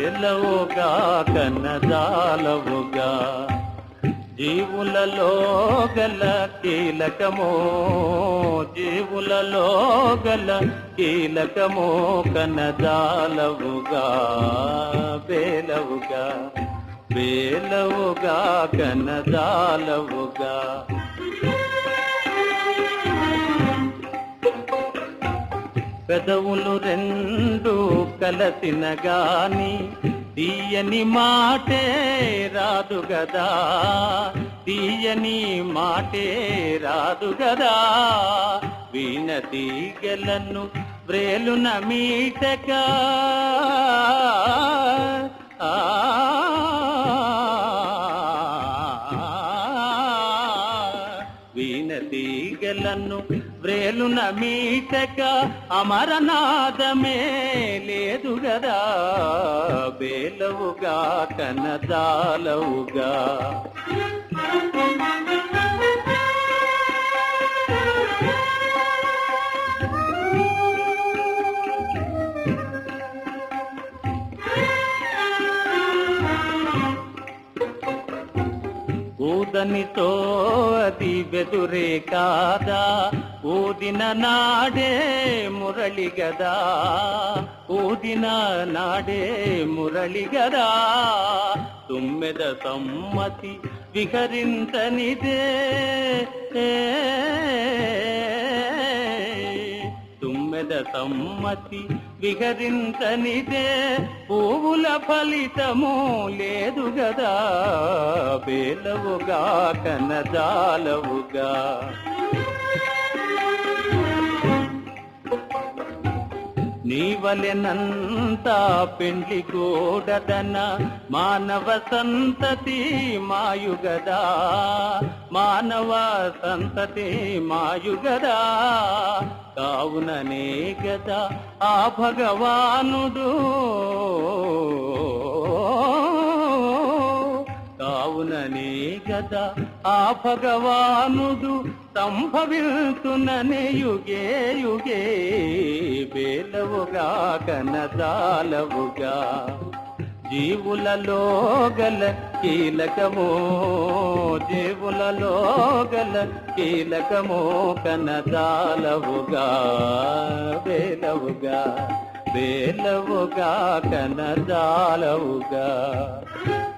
వేలవుగా కన్నదాలవుగా జీవులలో గల కీలకమో జీవులలో గల కీలకమో కనదాలవుగా వేలవుగా వేలవుగా కనదాలవుగా పెదవులు రెండు కలసిన గాని తీయని మాటే రాదు గదా తీయని మాటే రాదు గదా వీణ తీగలను వ్రేలున మీటగా ఆ వీణ తీగలను వ్రేలున మీటక అమరనాదమే లేదు గదా బేలవుగా కనదాలవుగా ఊదనితో అది వెదురే కాదా ఊదిన నాడే మురళి గదా ఊదిన నాడే మురళి గదా తుమ్మెద సమ్మతి విహరించనిదే తుమ్మెద సమ్మతి విహరించనిదే పువ్వుల ఫలితము లేదు గదా వేలవుగా కనదాలవుగా నీవలెనంత పెండ్లి కూడదన మానవ సంతతి మాయుగదా మానవ సంతతి మాయుగదా కావుననే గదా ఆ భగవానుడు కావుననే గదా ఆ భగవానుడు సంభవిస్తుననే యుగే యుగే బేలవుగా కనదాలవుగా జీవులలో గల కీలకమో జీవులలో గల కీలకమో కనదాలవుగా బేలవుగా బేలవుగా కనదాలవుగా